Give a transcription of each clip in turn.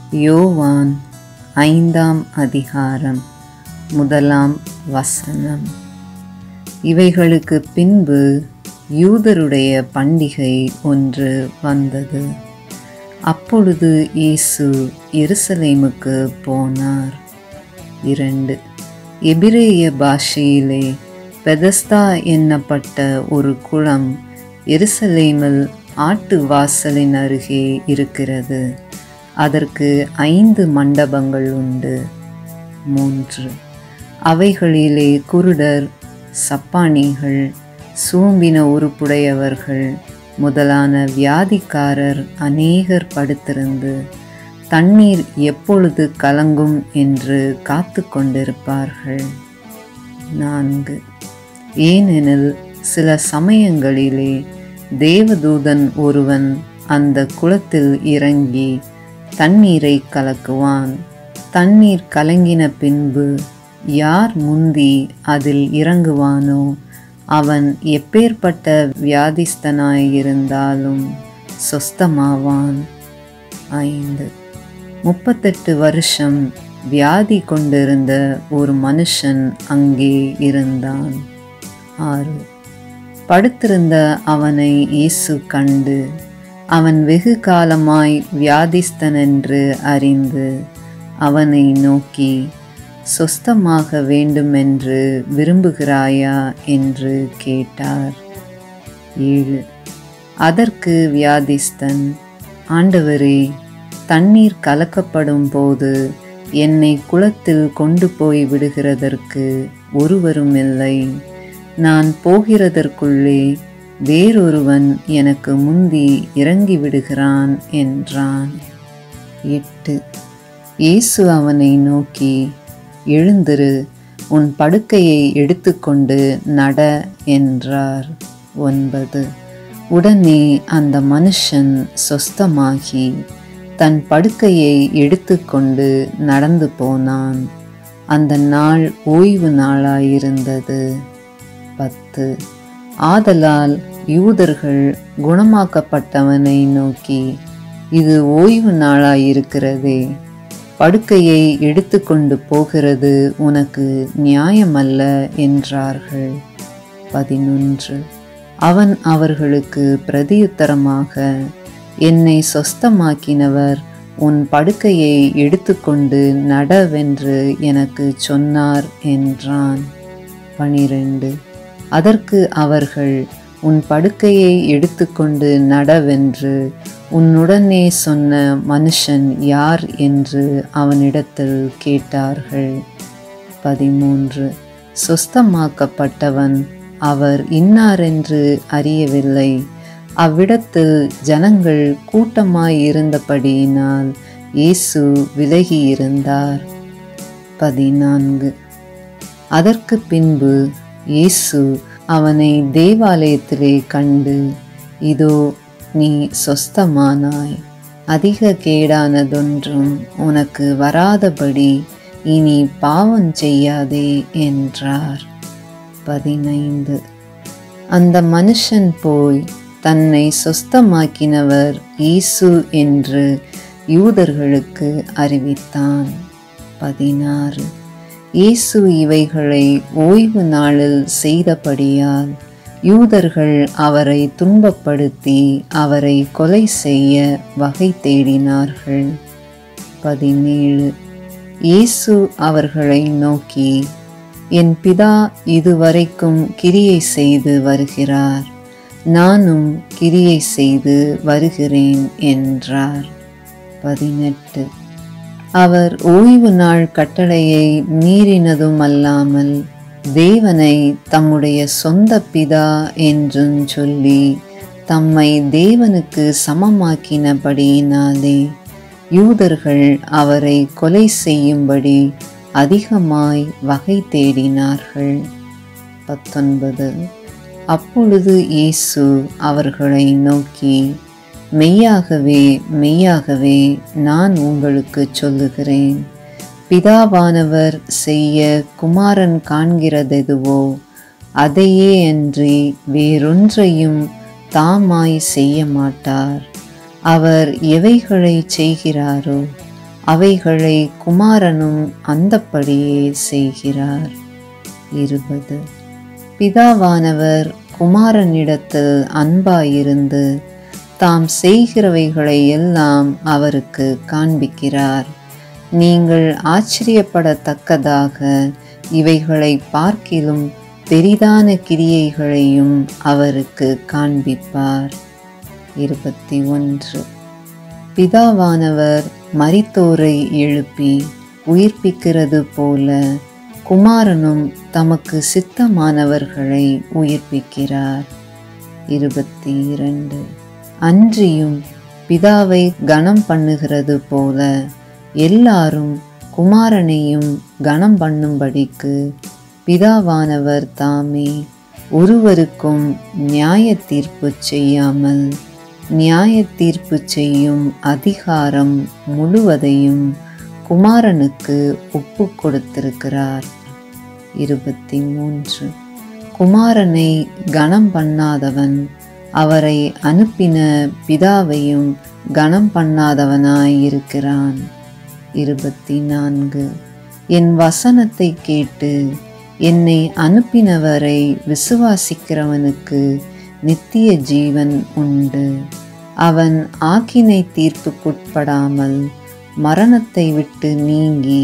யோவான் ஐந்தாம் அதிகாரம் முதலாம் வசனம் இவைகளுக்கு பின்பு யூதருடைய பண்டிகை ஒன்று வந்தது அப்பொழுது இயேசு எருசலேமுக்கு போனார் இரண்டு எபிரேய பாஷையிலே பெதஸ்தா எண்ணப்பட்ட ஒரு குளம் எருசலேமில் ஆட்டு வாசலின் அருகே இருக்கிறது அதற்கு ஐந்து மண்டபங்கள் உண்டு மூன்று அவைகளிலே குருடர் சப்பானிகள் சூம்பின உருப்புடையவர்கள் முதலான வியாதிக்காரர் அநேகர் படுத்திருந்து தண்ணீர் எப்பொழுது கலங்கும் என்று காத்து கொண்டிருப்பார்கள் நான்கு ஏனெனில் சில சமயங்களிலே தேவதூதன் ஒருவன் அந்த குளத்தில் இறங்கி தண்ணீரை கலக்குவான் தண்ணீர் கலங்கின பின்பு யார் முந்தி அதில் இறங்குவானோ அவன் எப்பேற்பட்ட வியாதிஸ்தனாயிருந்தாலும் சொஸ்தமாவான் ஐந்து முப்பத்தெட்டு வருஷம் வியாதி கொண்டிருந்த ஒரு மனுஷன் அங்கே இருந்தான் ஆறு படுத்திருந்த அவனை இயேசு கண்டு அவன் வெகு காலமாய் வியாதிஸ்தனென்று அறிந்து அவனை நோக்கி சொஸ்தமாக வேண்டுமென்று விரும்புகிறாயா என்று கேட்டார் ஏழு அதற்கு வியாதிஸ்தன் ஆண்டவரே தண்ணீர் கலக்கப்படும் போது என்னை குளத்தில் கொண்டு போய் விடுகிறதற்கு ஒருவரும் இல்லை நான் போகிறதற்குள்ளே வேறொருவன் எனக்கு முந்தி இறங்கி விடுகிறான் என்றான் எட்டு இயேசு அவனை நோக்கி எழுந்திரு உன் படுக்கையை எடுத்துக்கொண்டு நட என்றார் ஒன்பது உடனே அந்த மனுஷன் சொஸ்தமாகி தன் படுக்கையை எடுத்துக்கொண்டு நடந்து போனான் அந்த நாள் ஓய்வு நாளாயிருந்தது பத்து ஆதலால் யூதர்கள் குணமாக்கப்பட்டவனை நோக்கி இது ஓய்வு நாளாயிருக்கிறதே படுக்கையை எடுத்துக்கொண்டு போகிறது உனக்கு நியாயமல்ல என்றார்கள் பதினொன்று அவன் அவர்களுக்கு பிரதியுத்தரமாக என்னை சொஸ்தமாக்கினவர் உன் படுக்கையை எடுத்துக்கொண்டு நடவென்று எனக்கு சொன்னார் என்றான் பனிரெண்டு அதற்கு அவர்கள் உன் படுக்கையை எடுத்துக்கொண்டு நடவென்று உன்னுடனே சொன்ன மனுஷன் யார் என்று அவனிடத்தில் கேட்டார்கள் பதிமூன்று சொஸ்தமாக்கப்பட்டவன் அவர் இன்னாரென்று அறியவில்லை அவ்விடத்தில் ஜனங்கள் கூட்டமாயிருந்தபடியினால் இயேசு விலகியிருந்தார் பதினான்கு அதற்கு பின்பு இயேசு அவனை தேவாலயத்திலே கண்டு இதோ நீ சொஸ்தமானாய் அதிக கேடானதொன்றும் உனக்கு வராதபடி இனி பாவம் செய்யாதே என்றார் பதினைந்து அந்த மனுஷன் போய் தன்னை சொஸ்தமாக்கினவர் இயேசு என்று யூதர்களுக்கு அறிவித்தான் பதினாறு இயேசு இவைகளை ஓய்வு நாளில் செய்தபடியால் யூதர்கள் அவரை துன்பப்படுத்தி அவரை கொலை செய்ய வகை தேடினார்கள் பதினேழு இயேசு அவர்களை நோக்கி என் பிதா இதுவரைக்கும் கிரியை செய்து வருகிறார் நானும் கிரியை செய்து வருகிறேன் என்றார் பதினெட்டு அவர் ஓய்வு நாள் கட்டளையை மீறினதும் அல்லாமல் தேவனை தம்முடைய சொந்த பிதா என்றும் சொல்லி தம்மை தேவனுக்கு சமமாக்கினபடியினாலே யூதர்கள் அவரை கொலை செய்யும்படி அதிகமாய் வகை தேடினார்கள் பத்தொன்பது அப்பொழுது இயேசு அவர்களை நோக்கி மெய்யாகவே மெய்யாகவே நான் உங்களுக்கு சொல்லுகிறேன் பிதாவானவர் செய்ய குமாரன் காண்கிறதெதுவோ அதையே அன்றி வேறொன்றையும் தாமாய் செய்ய மாட்டார் அவர் எவைகளை செய்கிறாரோ அவைகளை குமாரனும் அந்தப்படியே செய்கிறார் இருபது பிதாவானவர் குமாரனிடத்தில் அன்பாயிருந்து தாம் செய்கிறவைகளை எல்லாம் அவருக்கு காண்பிக்கிறார் நீங்கள் ஆச்சரியப்படத்தக்கதாக இவைகளை பார்க்கிலும் பெரிதான கிரியைகளையும் அவருக்கு காண்பிப்பார் இருபத்தி ஒன்று பிதாவானவர் மரித்தோரை எழுப்பி உயிர்ப்பிக்கிறது போல குமாரனும் தமக்கு சித்தமானவர்களை உயிர்ப்பிக்கிறார் இருபத்தி இரண்டு அன்றியும் பிதாவை கனம் பண்ணுகிறது போல எல்லாரும் குமாரனையும் கனம் பண்ணும்படிக்கு பிதாவானவர் தாமே ஒருவருக்கும் நியாய தீர்ப்பு செய்யாமல் நியாய தீர்ப்பு செய்யும் அதிகாரம் முழுவதையும் குமாரனுக்கு ஒப்பு கொடுத்திருக்கிறார் இருபத்தி மூன்று குமாரனை கனம் பண்ணாதவன் அவரை அனுப்பின பிதாவையும் கனம் பண்ணாதவனாயிருக்கிறான் இருபத்தி நான்கு என் வசனத்தை கேட்டு என்னை அனுப்பினவரை விசுவாசிக்கிறவனுக்கு நித்திய ஜீவன் உண்டு அவன் ஆக்கினை தீர்ப்புக்குட்படாமல் மரணத்தை விட்டு நீங்கி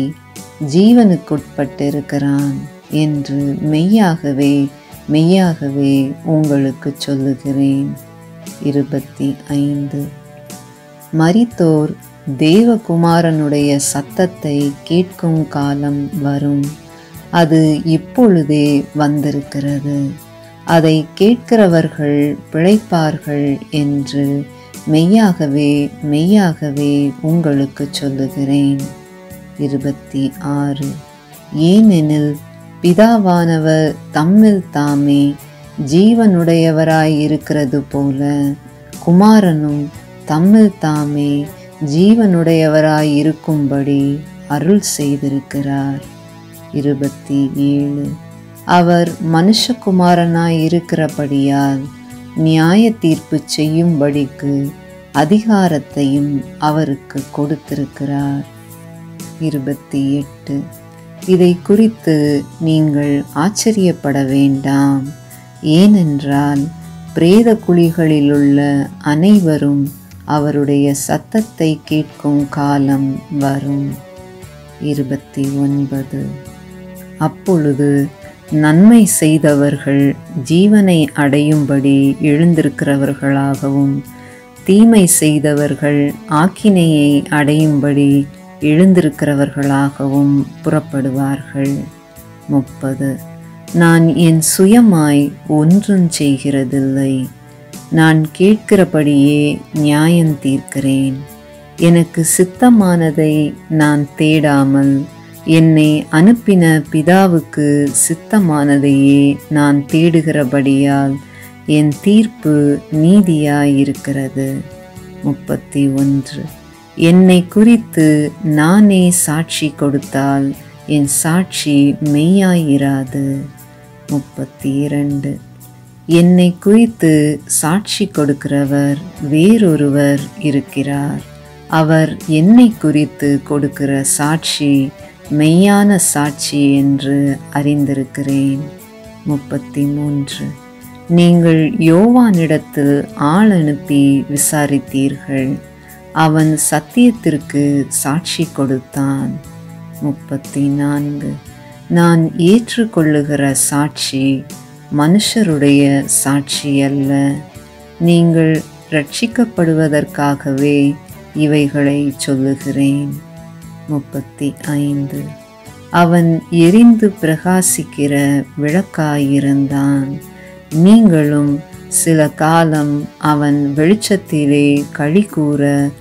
ஜீவனுக்குட்பட்டிருக்கிறான் என்று மெய்யாகவே மெய்யாகவே உங்களுக்கு சொல்லுகிறேன் இருபத்தி ஐந்து மரித்தோர் தேவகுமாரனுடைய சத்தத்தை கேட்கும் காலம் வரும் அது இப்பொழுதே வந்திருக்கிறது அதை கேட்கிறவர்கள் பிழைப்பார்கள் என்று மெய்யாகவே மெய்யாகவே உங்களுக்கு சொல்லுகிறேன் இருபத்தி ஆறு ஏனெனில் பிதாவானவர் தம்மில் தாமே ஜீவனுடையவராயிருக்கிறது போல குமாரனும் தம்மில் தாமே ஜீவனுடையவராயிருக்கும்படி அருள் செய்திருக்கிறார் இருபத்தி ஏழு அவர் மனுஷகுமாரனாய் இருக்கிறபடியால் நியாய தீர்ப்பு செய்யும்படிக்கு அதிகாரத்தையும் அவருக்கு கொடுத்திருக்கிறார் இருபத்தி எட்டு இதை குறித்து நீங்கள் ஆச்சரியப்பட வேண்டாம் ஏனென்றால் பிரேத குழிகளிலுள்ள அனைவரும் அவருடைய சத்தத்தை கேட்கும் காலம் வரும் இருபத்தி ஒன்பது அப்பொழுது நன்மை செய்தவர்கள் ஜீவனை அடையும்படி எழுந்திருக்கிறவர்களாகவும் தீமை செய்தவர்கள் ஆக்கினையை அடையும்படி எழுந்திருக்கிறவர்களாகவும் புறப்படுவார்கள் முப்பது நான் என் சுயமாய் ஒன்றும் செய்கிறதில்லை நான் கேட்கிறபடியே நியாயம் தீர்க்கிறேன் எனக்கு சித்தமானதை நான் தேடாமல் என்னை அனுப்பின பிதாவுக்கு சித்தமானதையே நான் தேடுகிறபடியால் என் தீர்ப்பு நீதியாயிருக்கிறது முப்பத்தி ஒன்று என்னை குறித்து நானே சாட்சி கொடுத்தால் என் சாட்சி மெய்யாயிராது முப்பத்தி இரண்டு என்னை குறித்து சாட்சி கொடுக்கிறவர் வேறொருவர் இருக்கிறார் அவர் என்னை குறித்து கொடுக்கிற சாட்சி மெய்யான சாட்சி என்று அறிந்திருக்கிறேன் முப்பத்தி மூன்று நீங்கள் யோவானிடத்தில் ஆள் அனுப்பி விசாரித்தீர்கள் அவன் சத்தியத்திற்கு சாட்சி கொடுத்தான் முப்பத்தி நான்கு நான் ஏற்றுக்கொள்ளுகிற சாட்சி மனுஷருடைய சாட்சி அல்ல நீங்கள் ரட்சிக்கப்படுவதற்காகவே இவைகளை சொல்லுகிறேன் முப்பத்தி ஐந்து அவன் எரிந்து பிரகாசிக்கிற விளக்காயிருந்தான் நீங்களும் சில காலம் அவன் வெளிச்சத்திலே களி கூற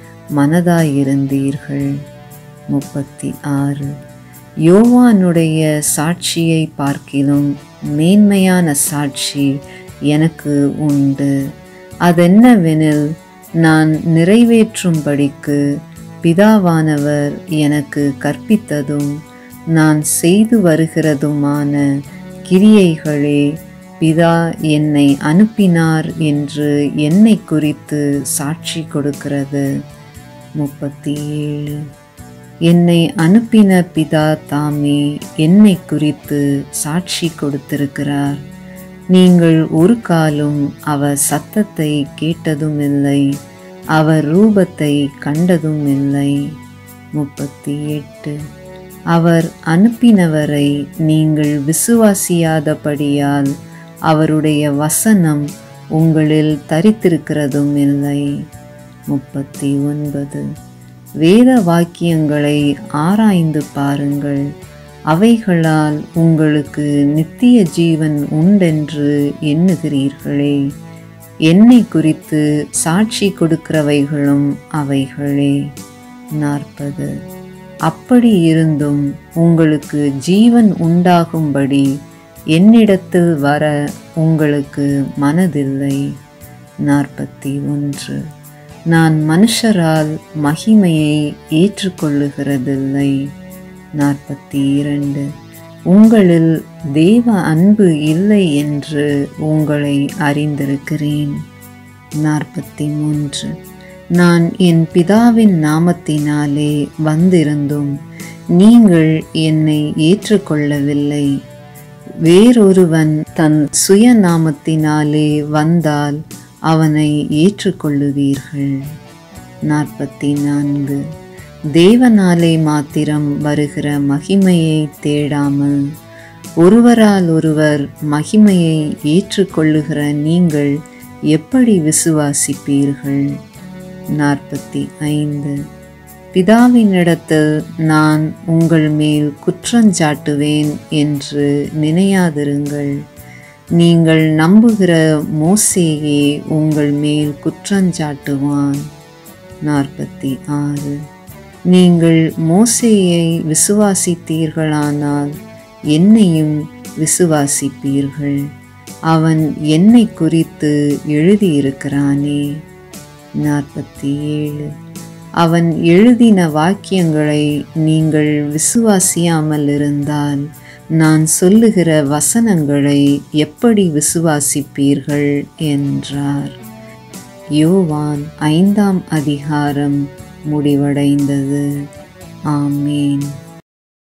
மனதாயிருந்தீர்கள் முப்பத்தி ஆறு யோவானுடைய சாட்சியை பார்க்கிலும் மேன்மையான சாட்சி எனக்கு உண்டு அதென்னவெனில் நான் நிறைவேற்றும்படிக்கு பிதாவானவர் எனக்கு கற்பித்ததும் நான் செய்து வருகிறதுமான கிரியைகளே பிதா என்னை அனுப்பினார் என்று என்னை குறித்து சாட்சி கொடுக்கிறது முப்பத்தி ஏழு என்னை அனுப்பின பிதா தாமே என்னை குறித்து சாட்சி கொடுத்திருக்கிறார் நீங்கள் ஒரு காலும் அவர் சத்தத்தை கேட்டதும் இல்லை அவர் ரூபத்தை கண்டதும் இல்லை முப்பத்தி எட்டு அவர் அனுப்பினவரை நீங்கள் விசுவாசியாதபடியால் அவருடைய வசனம் உங்களில் தரித்திருக்கிறதும் இல்லை முப்பத்தி ஒன்பது வேத வாக்கியங்களை ஆராய்ந்து பாருங்கள் அவைகளால் உங்களுக்கு நித்திய ஜீவன் உண்டென்று எண்ணுகிறீர்களே என்னை குறித்து சாட்சி கொடுக்கிறவைகளும் அவைகளே நாற்பது அப்படி இருந்தும் உங்களுக்கு ஜீவன் உண்டாகும்படி என்னிடத்தில் வர உங்களுக்கு மனதில்லை நாற்பத்தி ஒன்று நான் மனுஷரால் மகிமையை ஏற்றுக்கொள்ளுகிறதில்லை நாற்பத்தி இரண்டு உங்களில் தேவ அன்பு இல்லை என்று உங்களை அறிந்திருக்கிறேன் நாற்பத்தி மூன்று நான் என் பிதாவின் நாமத்தினாலே வந்திருந்தும் நீங்கள் என்னை ஏற்றுக்கொள்ளவில்லை வேறொருவன் தன் சுயநாமத்தினாலே வந்தால் அவனை ஏற்றுக்கொள்ளுவீர்கள் நாற்பத்தி நான்கு தேவனாலே மாத்திரம் வருகிற மகிமையை தேடாமல் ஒருவரால் ஒருவர் மகிமையை ஏற்றுக்கொள்ளுகிற நீங்கள் எப்படி விசுவாசிப்பீர்கள் நாற்பத்தி ஐந்து பிதாவினிடத்தில் நான் உங்கள் மேல் குற்றஞ்சாட்டுவேன் என்று நினையாதிருங்கள் நீங்கள் நம்புகிற மோசேயே உங்கள் மேல் குற்றஞ்சாட்டுவான் நாற்பத்தி ஆறு நீங்கள் மோசேயை விசுவாசித்தீர்களானால் என்னையும் விசுவாசிப்பீர்கள் அவன் என்னை குறித்து எழுதியிருக்கிறானே நாற்பத்தி ஏழு அவன் எழுதின வாக்கியங்களை நீங்கள் விசுவாசியாமல் இருந்தால் நான் சொல்லுகிற வசனங்களை எப்படி விசுவாசிப்பீர்கள் என்றார் யோவான் ஐந்தாம் அதிகாரம் முடிவடைந்தது ஆமேன்